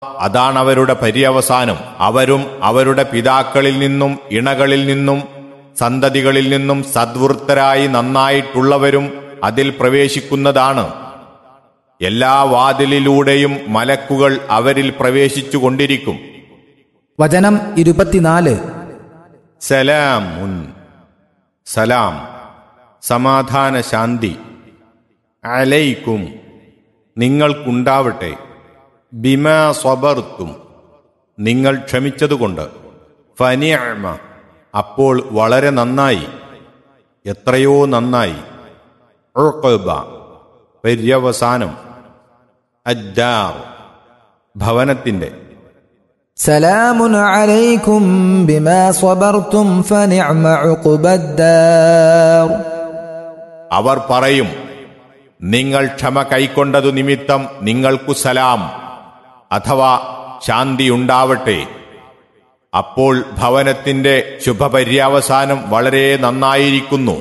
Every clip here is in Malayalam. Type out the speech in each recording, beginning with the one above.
അതാണവരുടെ പര്യവസാനം അവരും അവരുടെ പിതാക്കളിൽ നിന്നും ഇണകളിൽ നിന്നും സന്തതികളിൽ നിന്നും സദ്വൃത്തരായി നന്നായിട്ടുള്ളവരും അതിൽ പ്രവേശിക്കുന്നതാണ് എല്ലാ വാതിലിലൂടെയും മലക്കുകൾ അവരിൽ പ്രവേശിച്ചു കൊണ്ടിരിക്കും വചനം ഇരുപത്തിനാല് സലാമുൻ സലാം സമാധാന ശാന്തി അലൈക്കും നിങ്ങൾക്കുണ്ടാവട്ടെ ബിമാ സ്വബർത്തും നിങ്ങൾ ക്ഷമിച്ചതുകൊണ്ട് ഫനിഅമ അപ്പോൾ വളരെ നന്നായി എത്രയോ നന്നായി ഉഖബ പര്യവസാനം അദ്ദാർ ഭവനത്തിൻ്റെ സലാമുൻ അലൈക്കും ബിമാ സ്വബർത്തും ഫനിഅമ ഉഖ്ബദ്ദാർ അവർ പറയും നിങ്ങൾ ക്ഷമ കൈക്കൊണ്ടതു നിമിത്തം നിങ്ങൾക്കു സലാം അഥവാ ശാന്തിയുണ്ടാവട്ടെ അപ്പോൾ ഭവനത്തിന്റെ ശുഭപര്യവസാനം വളരെ നന്നായിരിക്കുന്നു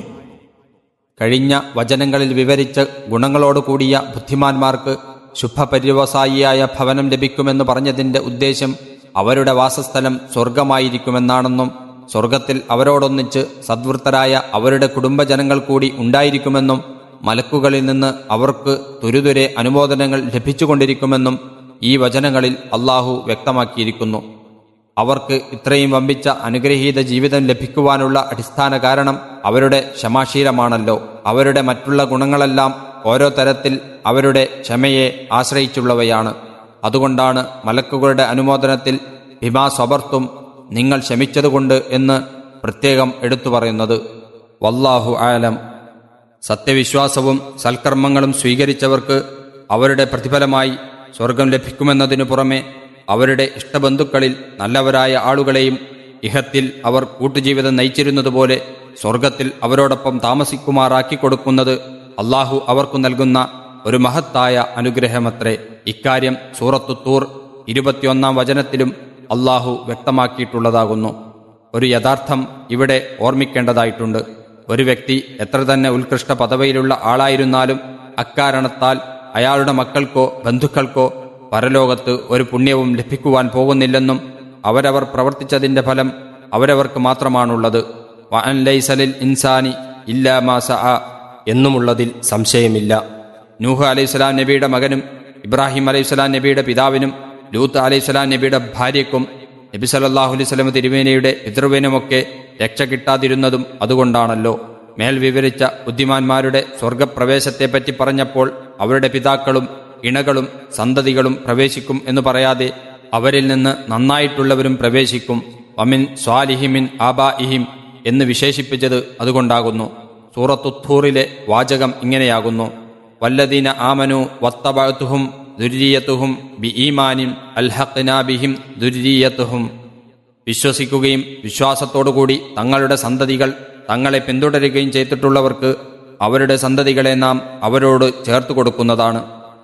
കഴിഞ്ഞ വചനങ്ങളിൽ വിവരിച്ച ഗുണങ്ങളോടുകൂടിയ ബുദ്ധിമാന്മാർക്ക് ശുഭപര്യവസായിയായ ഭവനം ലഭിക്കുമെന്ന് പറഞ്ഞതിന്റെ ഉദ്ദേശം അവരുടെ വാസസ്ഥലം സ്വർഗമായിരിക്കുമെന്നാണെന്നും സ്വർഗത്തിൽ അവരോടൊന്നിച്ച് സദ്വൃത്തരായ അവരുടെ കുടുംബജനങ്ങൾ കൂടി ഉണ്ടായിരിക്കുമെന്നും മലക്കുകളിൽ നിന്ന് അവർക്ക് തുരുതുരെ അനുമോദനങ്ങൾ ലഭിച്ചുകൊണ്ടിരിക്കുമെന്നും ഈ വചനങ്ങളിൽ അള്ളാഹു വ്യക്തമാക്കിയിരിക്കുന്നു അവർക്ക് ഇത്രയും വമ്പിച്ച അനുഗ്രഹീത ജീവിതം ലഭിക്കുവാനുള്ള അടിസ്ഥാന കാരണം അവരുടെ ക്ഷമാശീലമാണല്ലോ അവരുടെ മറ്റുള്ള ഗുണങ്ങളെല്ലാം ഓരോ തരത്തിൽ അവരുടെ ക്ഷമയെ ആശ്രയിച്ചുള്ളവയാണ് അതുകൊണ്ടാണ് മലക്കുകളുടെ അനുമോദനത്തിൽ ഭിമാ സ്വബർത്തും നിങ്ങൾ ക്ഷമിച്ചതുകൊണ്ട് എന്ന് പ്രത്യേകം എടുത്തു പറയുന്നത് വല്ലാഹു ആലം സത്യവിശ്വാസവും സൽക്കർമ്മങ്ങളും സ്വീകരിച്ചവർക്ക് അവരുടെ പ്രതിഫലമായി സ്വർഗം ലഭിക്കുമെന്നതിനു പുറമെ അവരുടെ ഇഷ്ടബന്ധുക്കളിൽ നല്ലവരായ ആളുകളെയും ഇഹത്തിൽ അവർ കൂട്ടുജീവിതം നയിച്ചിരുന്നതുപോലെ സ്വർഗത്തിൽ അവരോടൊപ്പം താമസിക്കുമാറാക്കി കൊടുക്കുന്നത് അള്ളാഹു അവർക്കു നൽകുന്ന ഒരു മഹത്തായ അനുഗ്രഹമത്രേ ഇക്കാര്യം സൂറത്തു തൂർ ഇരുപത്തിയൊന്നാം വചനത്തിലും അള്ളാഹു വ്യക്തമാക്കിയിട്ടുള്ളതാകുന്നു ഒരു യഥാർത്ഥം ഇവിടെ ഓർമ്മിക്കേണ്ടതായിട്ടുണ്ട് ഒരു വ്യക്തി എത്ര തന്നെ ഉത്കൃഷ്ട പദവിയിലുള്ള ആളായിരുന്നാലും അക്കാരണത്താൽ അയാളുടെ മക്കൾക്കോ ബന്ധുക്കൾക്കോ പരലോകത്ത് ഒരു പുണ്യവും ലഭിക്കുവാൻ പോകുന്നില്ലെന്നും അവരവർ പ്രവർത്തിച്ചതിന്റെ ഫലം അവരവർക്ക് മാത്രമാണുള്ളത് വഅൻ ലൈസലിൽ ഇൻസാനി ഇല്ലാ മാ സഅ എന്നുമുള്ളതിൽ സംശയമില്ല നൂഹ് അലൈഹിസ്സലാം നബിയുടെ മകനും ഇബ്രാഹിം അലൈഹിസ്സലാം നബിയുടെ പിതാവിനും ലൂത്ത് അലൈഹിസ്സലാം നബിയുടെ ഭാര്യയ്ക്കും നബി സല്ലല്ലാഹു അലൈഹി വസല്ലം തിരുവേനയുടെ പിതൃവിനുമൊക്കെ രക്ഷ കിട്ടാതിരുന്നതും അതുകൊണ്ടാണല്ലോ മേൽ വിവരിച്ച ബുദ്ധിമാന്മാരുടെ സ്വർഗപ്രവേശത്തെപ്പറ്റി പറഞ്ഞപ്പോൾ അവരുടെ പിതാക്കളും ഇണകളും സന്തതികളും പ്രവേശിക്കും എന്ന് പറയാതെ അവരിൽ നിന്ന് നന്നായിട്ടുള്ളവരും പ്രവേശിക്കും വമിൻ സ്വാലിഹിമിൻ ആബാഇഹിം എന്ന് വിശേഷിപ്പിച്ചത് അതുകൊണ്ടാകുന്നു സൂറത്തുത്തൂറിലെ വാചകം ഇങ്ങനെയാകുന്നു വല്ലദീന ആമനു വത്തബഅത്തുഹും ദുര്യത്തുഹും ബി ഈമാനിൻ അൽഹഖ്നാബിഹിം ദുര്യത്തുഹും വിശ്വസിക്കുകയും വിശ്വാസത്തോടുകൂടി തങ്ങളുടെ സന്തതികൾ തങ്ങളെ പിന്തുടരുകയും ചെയ്തിട്ടുള്ളവർക്ക് അവരുടെ സന്തതികളെ നാം അവരോട് ചേർത്തു കൊടുക്കുന്നതാണ്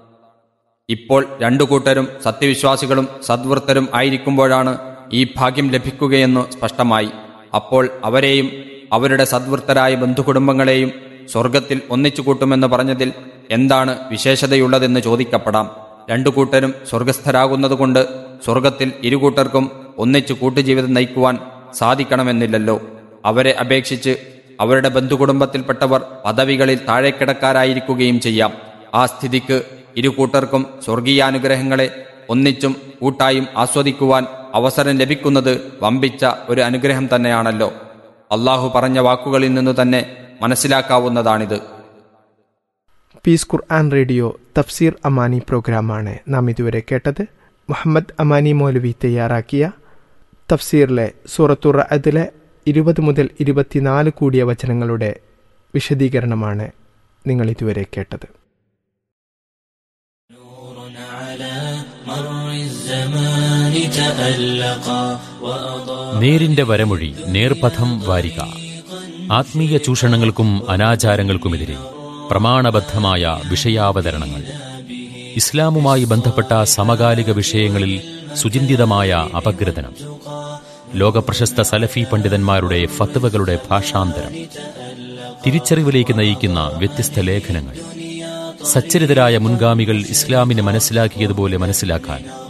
ഇപ്പോൾ രണ്ടു കൂട്ടരും സത്യവിശ്വാസികളും സദ്വൃത്തരും ആയിരിക്കുമ്പോഴാണ് ഈ ഭാഗ്യം ലഭിക്കുകയെന്ന് സ്പഷ്ടമായി അപ്പോൾ അവരെയും അവരുടെ സദ്വൃത്തരായ ബന്ധുകുടുംബങ്ങളെയും സ്വർഗത്തിൽ ഒന്നിച്ചു കൂട്ടുമെന്ന് പറഞ്ഞതിൽ എന്താണ് വിശേഷതയുള്ളതെന്ന് ചോദിക്കപ്പെടാം രണ്ടു കൂട്ടരും സ്വർഗസ്ഥരാകുന്നതുകൊണ്ട് സ്വർഗത്തിൽ ഇരുകൂട്ടർക്കും ഒന്നിച്ചു കൂട്ടുജീവിതം നയിക്കുവാൻ സാധിക്കണമെന്നില്ലല്ലോ അവരെ അപേക്ഷിച്ച് അവരുടെ ബന്ധുകുടുംബത്തിൽപ്പെട്ടവർ പദവികളിൽ താഴേക്കിടക്കാരായിരിക്കുകയും ചെയ്യാം ആ സ്ഥിതിക്ക് ഇരു കൂട്ടർക്കും സ്വർഗീയാനുഗ്രഹങ്ങളെ ഒന്നിച്ചും കൂട്ടായും ആസ്വദിക്കുവാൻ അവസരം ലഭിക്കുന്നത് വമ്പിച്ച ഒരു അനുഗ്രഹം തന്നെയാണല്ലോ അള്ളാഹു പറഞ്ഞ വാക്കുകളിൽ നിന്നു തന്നെ മനസ്സിലാക്കാവുന്നതാണിത് പീസ് ഖുർആൻ റേഡിയോ തഫ്സീർ അമാനി പ്രോഗ്രാമാണ് നാം ഇതുവരെ കേട്ടത് മുഹമ്മദ് അമാനി മൗലവി തയ്യാറാക്കിയ തഫ്സീറിലെ സൂറത്തുർ അതിലെ ഇരുപത് മുതൽ ഇരുപത്തിനാല് കൂടിയ വചനങ്ങളുടെ വിശദീകരണമാണ് നിങ്ങൾ ഇതുവരെ കേട്ടത് നേരിന്റെ വരമൊഴി നേർപഥം വാരിക ആത്മീയ ചൂഷണങ്ങൾക്കും അനാചാരങ്ങൾക്കുമെതിരെ പ്രമാണബദ്ധമായ വിഷയാവതരണങ്ങൾ ഇസ്ലാമുമായി ബന്ധപ്പെട്ട സമകാലിക വിഷയങ്ങളിൽ സുചിന്തിതമായ അപഗ്രഥനം ലോകപ്രശസ്ത സലഫി പണ്ഡിതന്മാരുടെ ഫത്വകളുടെ ഭാഷാന്തരം തിരിച്ചറിവിലേക്ക് നയിക്കുന്ന വ്യത്യസ്ത ലേഖനങ്ങൾ സച്ചരിതരായ മുൻഗാമികൾ ഇസ്ലാമിനെ മനസ്സിലാക്കിയതുപോലെ മനസ്സിലാക്കാൻ